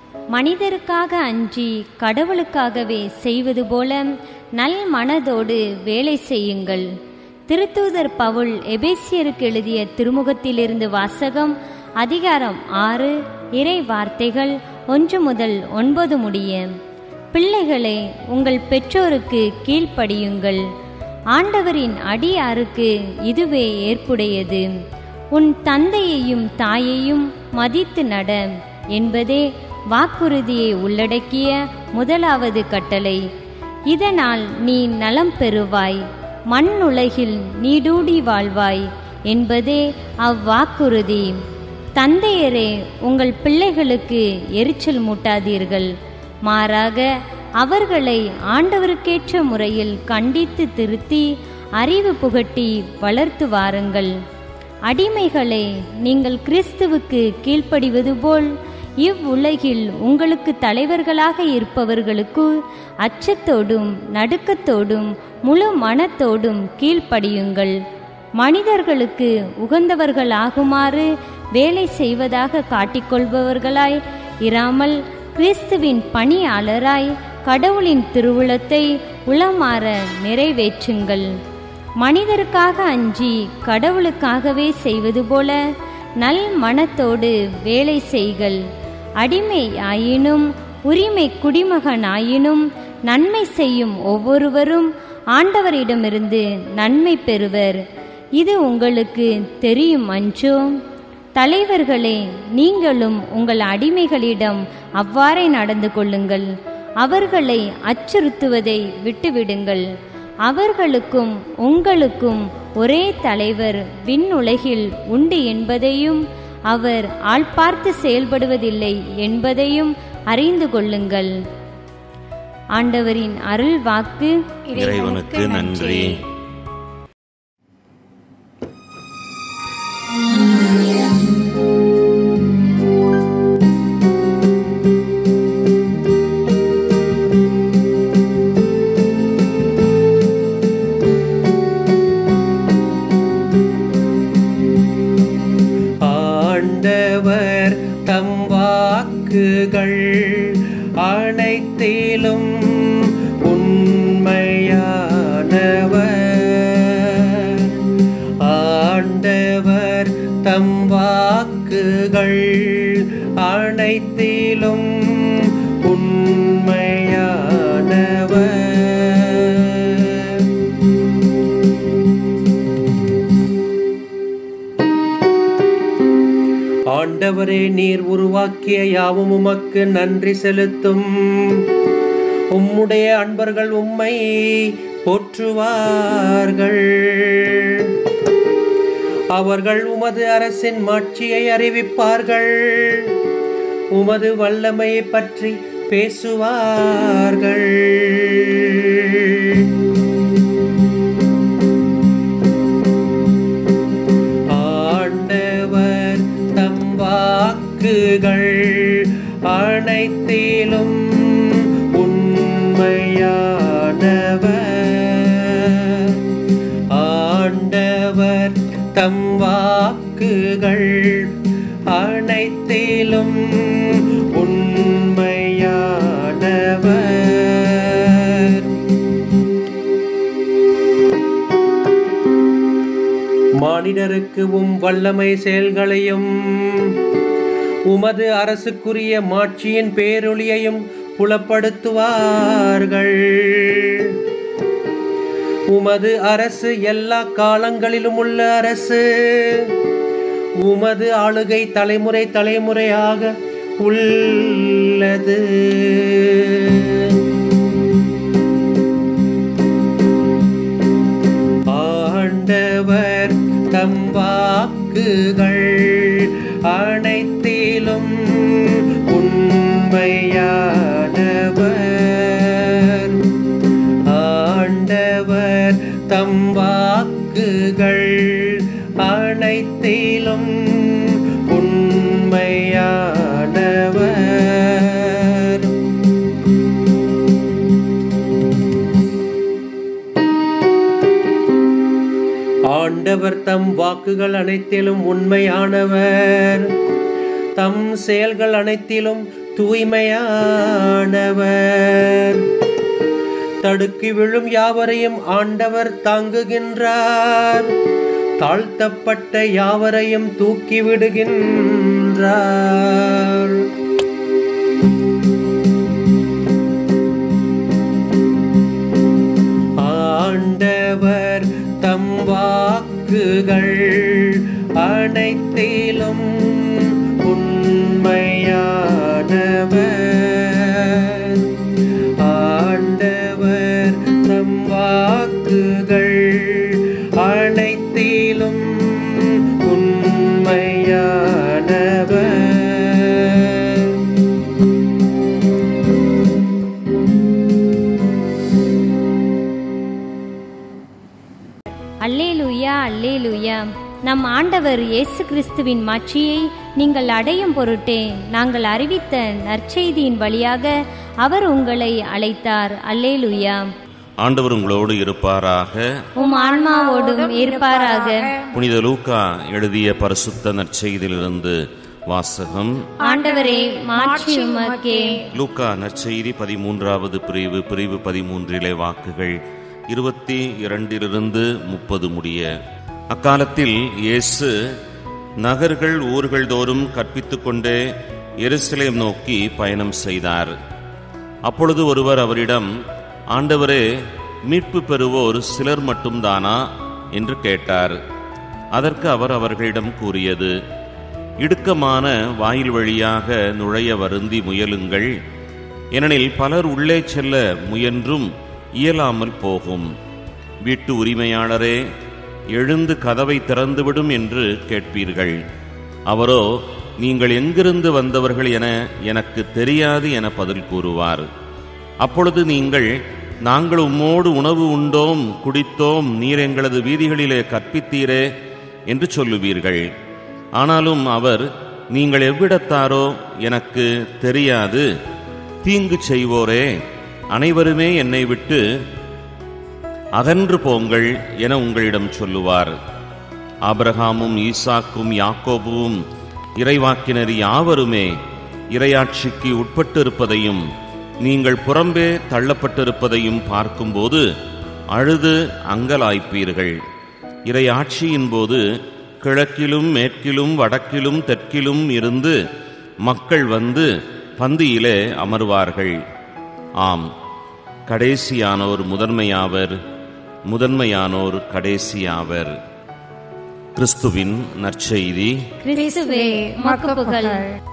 மனிதருக்காக அஞ்சி கடவுளுக்காகவே செய்வது போல நல் மனதோடு வேலை செய்யுங்கள் திருத்தூதர் பவுல் எபேசியருக்கு எழுதிய திருமுகத்திலிருந்து வாசகம் அதிகாரம் ஆறு இறை வார்த்தைகள் ஒன்று முதல் ஒன்பது முடிய பிள்ளைகளே உங்கள் பெற்றோருக்கு கீழ்ப்படியுங்கள் ஆண்டவரின் அடியாருக்கு இதுவே ஏற்புடையது உன் தந்தையையும் தாயையும் மதித்து நட என்பதே வாக்குறுதியை உள்ளடக்கிய முதலாவது கட்டளை இதனால் நீ நலம் பெறுவாய் மண்ணுலகில் நீடூடி வாழ்வாய் என்பதே அவ்வாக்குறுதி தந்தையரே உங்கள் பிள்ளைகளுக்கு எரிச்சல் மூட்டாதீர்கள் மாறாக அவர்களை ஆண்டவருக்கேற்ற முறையில் கண்டித்து திருத்தி அறிவு புகட்டி வளர்த்து வாருங்கள் அடிமைகளே நீங்கள் கிறிஸ்துவுக்கு கீழ்ப்படிவது போல் இவ்வுலகில் உங்களுக்கு தலைவர்களாக இருப்பவர்களுக்கு அச்சத்தோடும் நடுக்கத்தோடும் முழு மனத்தோடும் கீழ்ப்படியுங்கள் மனிதர்களுக்கு உகந்தவர்களாகுமாறு வேலை செய்வதாக காட்டிக்கொள்பவர்களாய் இராமல் கிறிஸ்துவின் பணியாளராய் கடவுளின் திருவுளத்தை உளமாற நிறைவேற்றுங்கள் மனிதருக்காக அஞ்சி கடவுளுக்காகவே செய்வது போல நல் மனத்தோடு வேலை செய்கள் அடிமை ஆயினும் உரிமை குடிமகனாயினும் நன்மை செய்யும் ஒவ்வொருவரும் ஆண்டவரிடமிருந்து நன்மை பெறுவர் இது உங்களுக்கு தெரியும் அன்றோ தலைவர்களே நீங்களும் உங்கள் அடிமைகளிடம் அவ்வாறே நடந்து கொள்ளுங்கள் அவர்களை அச்சுறுத்துவதை விட்டுவிடுங்கள் அவர்களுக்கும் உங்களுக்கும் ஒரே தலைவர் விண்ணுலகில் உண்டு என்பதையும் அவர் ஆள் பார்த்து செயல்படுவதில்லை என்பதையும் அறிந்து கொள்ளுங்கள் ஆண்டவரின் அருள் வாக்கு இறைவனுக்கு நன்றி ஆண்டவர் தம் வாக்குகள் அனைத்திலும் உண்மையானவர் ஆண்டவர் தம் வாக்குகள் அனைத்திலும் உண்மையானவர் ஆண்டவரே நீர் உருவாக்கிய யாவும் உமக்கு நன்றி செலுத்தும் உம்முடைய அன்பர்கள் உம்மை போற்றுவார்கள் அவர்கள் உமது அரசின் மாட்சியை அறிவிப்பார்கள் உமது வல்லமையை பற்றி பேசுவார்கள் ஆண்டவர் தம் வாக்குகள் அனைத்திலும் உண்மையானவர் ஆண்டவர் தம் வாக்குகள் அனைத்திலும் உண்மையானவர் மானிடருக்கு உம் வல்லமை செயல்களையும் உமது அரசுக்குரிய மாட்சியின் பேரொளியையும் புலப்படுத்துவார்கள் உமது அரசு எல்லா காலங்களிலும் உள்ள அரசு உமது ஆளுகை தலைமுறை தலைமுறையாக உள்ளது ஆண்டவர் தம் வாக்குகள் அனைத்திலும் உண்மையானவர் ஆண்டவர் தம் வாக்குகள் அனைத்திலும் உண்மையானவர் ஆண்டவர் தம் வாக்குகள் அனைத்திலும் உண்மையானவர் தம் செயல்கள் அனைத்திலும் தூய்மையானவர் தடுக்கி விழும் யாவரையும் ஆண்டவர் தாங்குகின்றார் தாழ்த்தப்பட்ட யாவரையும் தூக்கி விடுகின்றார் ஆண்டவர் தம் வாக்குகள் அனைத்திலும் உண்மையானவர் ஆண்டவர் தம் வாக்குகள் அனைத்திலும் உண்மையானவர் அல்லேலூயா அல்லேலூயா நம் ஆண்டவர் இயேசு கிறிஸ்துவின் மாட்சியை நீங்கள் அடையும் பொருட்டே நாங்கள் அறிவித்த நற்செய்தியின் வழியாக அவர் உங்களை அழைத்தார் அல்லேலூயா ஆண்டவர் உங்களோடு இருப்பாராக உம் ஆன்மாவோடும் இருப்பாராக புனித லூக்கா எழுதிய பரிசுத்த நற்செய்தியிலிருந்து வாசகம் ஆண்டவரே மாட்சி உமக்கே லூக்கா நற்செய்தி பதிமூன்றாவது பிரிவு பிரிவு பதிமூன்றிலே வாக்குகள் இருபத்தி இரண்டிலிருந்து முப்பது முடிய அக்காலத்தில் இயேசு நகர்கள் ஊர்கள் தோறும் கற்பித்துக் கொண்டே எருசலேம் நோக்கி பயணம் செய்தார் அப்பொழுது ஒருவர் அவரிடம் ஆண்டவரே மீட்பு பெறுவோர் சிலர் மட்டும்தானா என்று கேட்டார் அதற்கு அவர் அவர்களிடம் கூறியது இடுக்கமான வாயில் வழியாக நுழைய வருந்தி முயலுங்கள் ஏனெனில் பலர் உள்ளே செல்ல முயன்றும் இயலாமல் போகும் வீட்டு உரிமையாளரே எழுந்து கதவை திறந்துவிடும் என்று கேட்பீர்கள் அவரோ நீங்கள் எங்கிருந்து வந்தவர்கள் என எனக்கு தெரியாது என பதில் கூறுவார் அப்பொழுது நீங்கள் நாங்கள் உம்மோடு உணவு உண்டோம் குடித்தோம் நீர் எங்களது வீதிகளிலே கற்பித்தீரே என்று சொல்லுவீர்கள் ஆனாலும் அவர் நீங்கள் எவ்விடத்தாரோ எனக்கு தெரியாது தீங்கு செய்வோரே அனைவருமே என்னை விட்டு அகன்று போங்கள் என உங்களிடம் சொல்லுவார் ஆபிரகாமும் ஈசாக்கும் யாக்கோபுவும் இறைவாக்கினர் யாவருமே இறையாட்சிக்கு உட்பட்டிருப்பதையும் நீங்கள் புறம்பே தள்ளப்பட்டிருப்பதையும் பார்க்கும்போது அழுது அங்கலாய்ப்பீர்கள் இறையாட்சியின் போது கிழக்கிலும் மேற்கிலும் வடக்கிலும் தெற்கிலும் இருந்து மக்கள் வந்து பந்தியிலே அமர்வார்கள் ஆம் கடைசியானோர் முதன்மையாவர் முதன்மையானோர் கடைசியாவர் கிறிஸ்துவின் நற்செய்தி கிறிஸ்துவே உமக்கு புகழ்